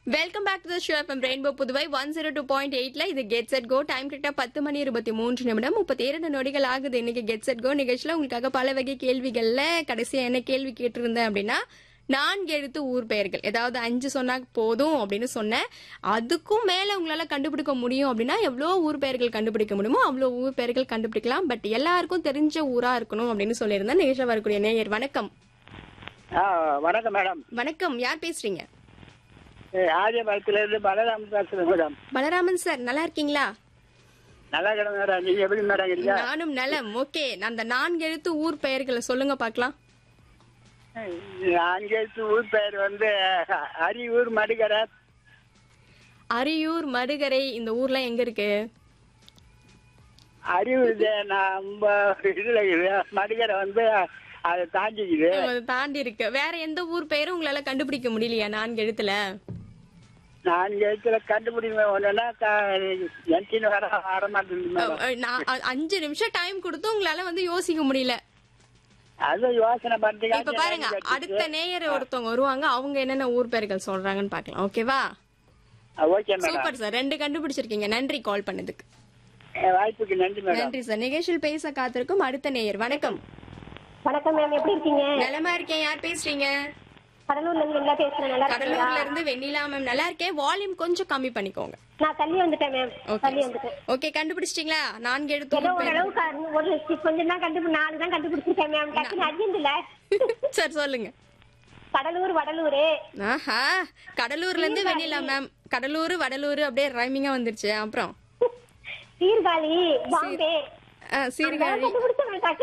Welcome back to the show FM rainbow Puduvai one zero two point எயிட்ல இது get set go time கரெக்டா பத்து மணி இருபத்தி மூன்று நிமிடம் முப்பத்தி இரண்டு நொடிகள் ஆகுது இன்னைக்கு கெட் செட் கோ நிகழ்ச்சியில உங்களுக்காக பல வகை கேள்விகள்ல கடைசியா என்ன கேள்வி கேட்டிருந்தேன் அப்படின்னா நான்கு எழுத்து ஊர் பெயர்கள் ஏதாவது அஞ்சு சொன்னா போதும் அப்படின்னு சொன்னேன் அதுக்கும் மேல உங்களால கண்டுபிடிக்க முடியும் அப்படின்னா எவ்வளோ ஊர் பெயர்கள் கண்டுபிடிக்க முடியுமோ அவ்வளோ ஊர் பெயர்கள் கண்டுபிடிக்கலாம் பட் எல்லாருக்கும் தெரிஞ்ச ஊரா இருக்கணும் அப்படின்னு சொல்லியிருந்தேன் நிகழ்ச்சியில் வரக்கூடிய நேயர் வணக்கம் ஆ வணக்கம் மேடம் வணக்கம் யார் பேசுறீங்க ஆரியபாளத்துல இருந்து பலராம் பேசுறேன் மேடம் பலராமன் சார் நல்லா இருக்கீங்களா நல்லா கிடங்க மேடம் நீங்க எப்படி மேடம் இருக்கீங்க நானும் நலம் ஓகே அந்த நான்கு எழுத்து ஊர் பெயர்களை சொல்லுங்க பார்க்கலாம் அங்கேத்து ஊர் பெயர் வந்து அரியூர் மடுகரை அரியூர் மருகரை இந்த ஊர்ல எங்க இருக்கு அரியூர் இது நம்ம இதுல இருக்குது மடுகரை வந்து அதை தாண்டிக்குது அதை தாண்டி இருக்கு வேற எந்த ஊர் பெயரும் உங்களால கண்டுபிடிக்க முடியலையா நான்கு எழுத்துல நான்கு எழுத்துல கண்டுபிடிக்க ஒண்ணுன்னா என்கிட்ட வர வர மாட்டேங்குது மேடம் அஹ், நான் அ- அஞ்சு நிமிஷம் டைம் கொடுத்து உங்களால வந்து யோசிக்க முடியல அது யோசனை பண்றீங்க இப்ப பாருங்க அடுத்த நேயர் ஒருத்தவங்க வருவாங்க அவங்க என்னென்ன ஊர் பெயர்கள் சொல்றாங்கன்னு பார்க்கலாம் ஓகேவா ஓகே மேடம் சூப்பர் சார் ரெண்டு கண்டுபிடிச்சிருக்கீங்க நன்றி கால் பண்ணதுக்கு வாய்ப்புக்கு நன்றி மேடம் நன்றி சார் நிகழ்ச்சியில் பேச காத்திருக்கும் அடுத்த நேயர் வணக்கம் வணக்கம் மேம் எப்படி இருக்கீங்க நலமா இருக்கேன் யார் பேசுறீங்க கடலூர்ல இருந்து வெள்ளா பேசுறேன் நல்லா இருக்கீங்களா கடலூர்ல இருந்து வெண்ணிலா மேம் நல்லா இருக்கேன் வால்யூம் கொஞ்சம் கம்மி பண்ணிக்கோங்க நான் தள்ளி வந்துட்டேன் மேம் தள்ளி வந்துட்டேன் ஓகே கண்டுபிடிச்சிட்டீங்களா நான்கு எழுத்து ஏதோ ஊர் பெயர். ஓரளவுக்கு அறு- ஒரு கொஞ்சம் தான் கண்டுபி நாலு தான் கண்டுபிடிச்சிருக்கேன் மேம் டக்குன்னு அர்ஜென்ட் இல்ல சார் சொல்லுங்க கடலூர் வடலூர் ஆஹா கடலூர்ல இருந்து வெண்ணிலா மேம் கடலூர் வடலூர் அப்படியே ரைமிங்கா வந்துருச்சு அப்புறம் சீர்காழி பாம்பே ஆ, சீர்காழி கண்டுபிடிச்சேன்